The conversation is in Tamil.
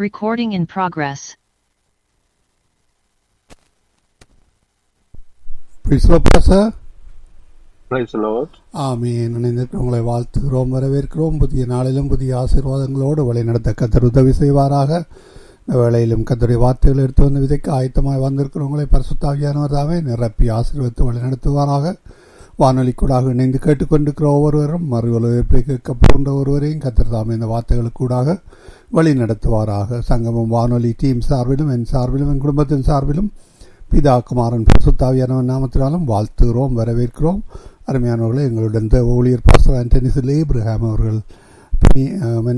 Recording in progress. Praise the Lord, Pastor. Praise the Lord. ஆமீன் இணைந்திருக்கிற உங்களை வாழ்த்துகிறோம் வரவேற்கிறோம் புதிய நாளிலும் புதிய ஆசீர்வாதங்களோடு வழிநடத்த கத்தர் உதவி செய்வாராக இந்த வேளையிலும் கத்தருடைய வார்த்தைகள் எடுத்து வந்து விதைக்க ஆயத்தமாய் வந்திருக்கிறவங்களை பரிசுத்தாவியானவர் தாமே நிரப்பி ஆசீர்வதித்து வழிநடத்துவாராக வானொலி கூடாக இணைந்து கேட்டுக்கொண்டிருக்கிற ஒவ்வொருவரும் மறு ஒலிபரப்பை கேட்க போன்ற ஒருவரையும் கத்தர் தாமே இந்த வார்த்தைகளுக்கூடாக வழி நடத்துவாராக சங்கமம் வானொலி டீம் சார்பிலும் என் சார்பிலும் என் குடும்பத்தின் சார்பிலும் பிதா குமாரன் பரிசுத்தாவியானவன் நாமத்தினாலும் வாழ்த்துகிறோம் வரவேற்கிறோம் அருமையானவர்களே எங்களுடன் தேவ ஊழியர் பாஸ்டர் ஆண்டனிஸ் லேப்ரஹாம் அவர்கள் பணி அஹ்,